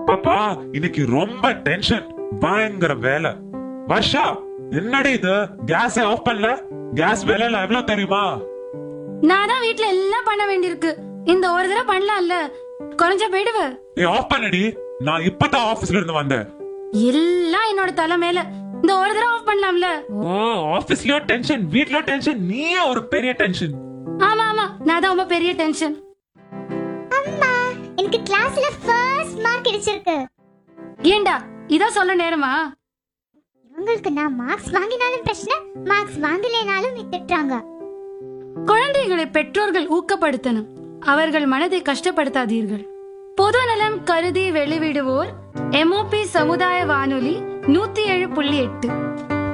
பாப்பா இன்னைக்கு ரொம்ப டென்ஷன் பயங்கர வேலை வர்ஷா என்னடி இது கேஸ் ஆஃப் பண்ணல கேஸ் விலை எவ்வளவு தெரியுமா நான் தான் வீட்ல எல்லாம் பண்ண வேண்டியிருக்கு இந்த ஒரு தடவை பண்ணலாம்ல குறைஞ்ச போயிடுவ ஏ ஆஃப் பண்ணடி நான் இப்பதான் ஆபீஸ்ல இருந்து வந்தேன் எல்லாம் என்னோட தலை மேல இந்த ஒரு தடவை ஆஃப் பண்ணலாம்ல ஓ ஆபீஸ்லயோ டென்ஷன் வீட்லயோ டென்ஷன் நீயே ஒரு பெரிய டென்ஷன் ஆமா ஆமா நான் தான் ரொம்ப பெரிய டென்ஷன் அம்மா எனக்கு கிளாஸ்ல ஃபர்ஸ்ட் மார்க் கிடைச்சிருக்கு ஏண்டா இதோ சொல்ல நேரமா இவங்களுக்கு நான் மார்க்ஸ் வாங்கினாலும் பிரச்சனை மார்க்ஸ் வாங்கலைனாலும் திட்டுறாங்க குழந்தைகளை பெற்றோர்கள் ஊக்கப்படுத்தணும் அவர்கள் மனதை கஷ்டப்படுத்தாதீர்கள் பொது நலம் கருதி வெளிவிடுவோர் எம்ஓபி சமுதாய வானொலி நூத்தி ஏழு புள்ளி எட்டு